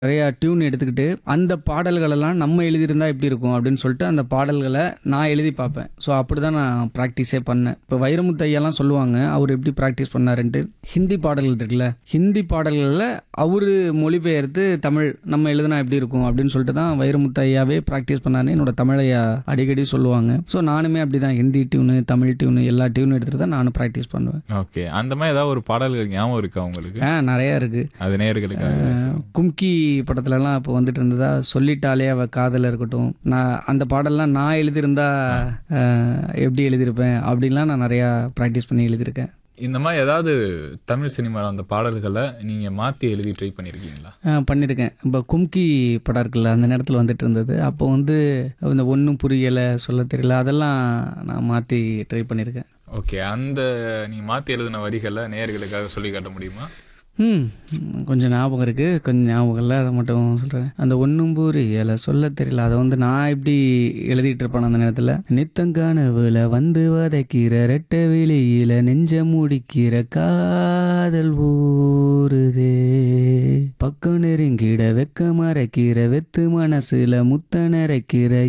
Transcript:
நிறையா டியூன் எடுத்துக்கிட்டு அந்த பாடல்களெல்லாம் நம்ம எழுதியிருந்தா எப்படி இருக்கும் அப்படின்னு சொல்லிட்டு அந்த பாடல்களை நான் எழுதி பார்ப்பேன் ஸோ அப்படி தான் நான் ப்ராக்டிஸே பண்ணேன் இப்போ வைரமுத்து ஐயாலாம் சொல்லுவாங்க அவர் எப்படி ப்ராக்டிஸ் பண்ணாருன்ட்டு ஹிந்தி பாடல்கள் இருக்குல்ல ஹிந்தி பாடல்களில் அவர் மொழிபெயர்த்து தமிழ் நம்ம எழுதுனா எப்படி இருக்கும் அப்படின்னு சொல்லிட்டு தான் வைரமுத்து ஐயாவே ப்ராக்டிஸ் பண்ணாருன்னு என்னோட தமிழ் ஐயா அடிக்கடி சொல்லுவாங்க ஸோ நானுமே அப்படி தான் ஹிந்தி டியூனு தமிழ் டியூனு எல்லா டியூனும் எடுத்துகிட்டு தான் நானும் ப்ராக்டிஸ் பண்ணுவேன் ஓகே அந்த மாதிரி ஏதாவது ஒரு பாடல்கள் ஞாபகம் இருக்கா உங்களுக்கு ஆ நிறையா இருக்குது அது நேயர்களுக்காக கும்கி படத்துலலாம் இப்போ வந்துட்டு இருந்ததா சொல்லிட்டாலே அவ காதல இருக்கட்டும் நான் அந்த பாடல்லாம் நான் எழுதியிருந்தா அஹ், எப்படி எழுதியிருப்பேன் அப்படின்லாம் நான் நிறையா ப்ராக்டிஸ் பண்ணி எழுதியிருக்கேன் இந்த மாதிரி ஏதாவது தமிழ் சினிமாவில் அந்த பாடல்களை நீங்க மாத்தி எழுதி ட்ரை பண்ணிருக்கீங்களா அஹ், பண்ணியிருக்கேன் இப்போ கும்கி படம் இருக்குல்ல அந்த நேரத்தில் வந்துட்டு இருந்தது அப்போ வந்து இந்த ஒன்றும் புரியலை சொல்ல தெரியல அதெல்லாம் நான் மாற்றி ட்ரை பண்ணியிருக்கேன் ஓகே அந்த நீங்க மாத்தி எழுதின வரிகளை நேயர்களுக்காக சொல்லி காட்ட முடியுமா ம் கொஞ்சம் ஞாபகம் இருக்குது கொஞ்சம் ஞாபகம் இல்லை அதை மட்டும் சொல்கிறேன் அந்த ஒன்றும் புரியலை சொல்ல தெரியல அதை வந்து நான் எப்படி எழுதிட்டு இருப்பேன் அந்த நேரத்தில் நித்தங்கனவுல வந்து வதைக்கிற ரெட்ட வெளியில நெஞ்ச முடிக்கிற காதல் ஊறுதே பக்கம் நெருங்கிட வெக்க மறைக்கிற வெத்து மனசுல முத்த நிறைக்கிற